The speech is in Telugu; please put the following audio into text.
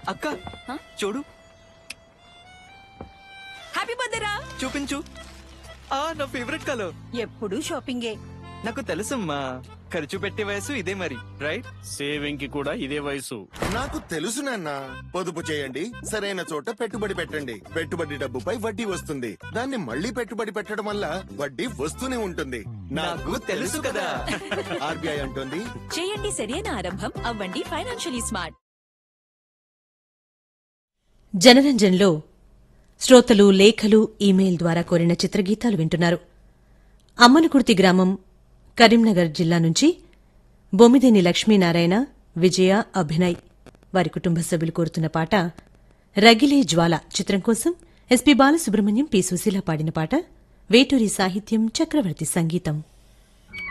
అక్క చూడు హ్యాపీ బర్త్డే రా చూపించు ఆ నా ఫేవరెట్ కలర్ ఎప్పుడు షాపింగే నాకు తెలుసమ్మా ఖర్చు పెట్టే వయసు ఇదే మరి రైట్ సేవింగ్ కి కూడా ఇదే వయసు నాకు తెలుసు నాన్న పొదుపు చేయండి సరైన చోట పెట్టుబడి పెట్టండి పెట్టుబడి డబ్బుపై వడ్డీ వస్తుంది దాన్ని మళ్ళీ పెట్టుబడి పెట్టడం వల్ల వడ్డీ వస్తూనే ఉంటుంది నాకు తెలుసు కదా ఆర్బీఐ అంటుంది చేయండి సరైన ఆరంభం అవ్వండి ఫైనాన్షియలీ స్మార్ట్ జనరంజన్లో శ్రోతలు లేఖలు ఇమెయిల్ ద్వారా కోరిన చిత్రగీతాలు వింటున్నారు అమ్మనకుర్తి గ్రామం కరీంనగర్ జిల్లా నుంచి బొమ్మిదేని లక్ష్మీనారాయణ విజయ అభినయ్ వారి కుటుంబ సభ్యులు కోరుతున్న పాట రగిలే జ్వాల చిత్రం కోసం ఎస్పీ బాలసుబ్రహ్మణ్యం పి సుశీల పాడిన పాట వేటూరి సాహిత్యం చక్రవర్తి సంగీతం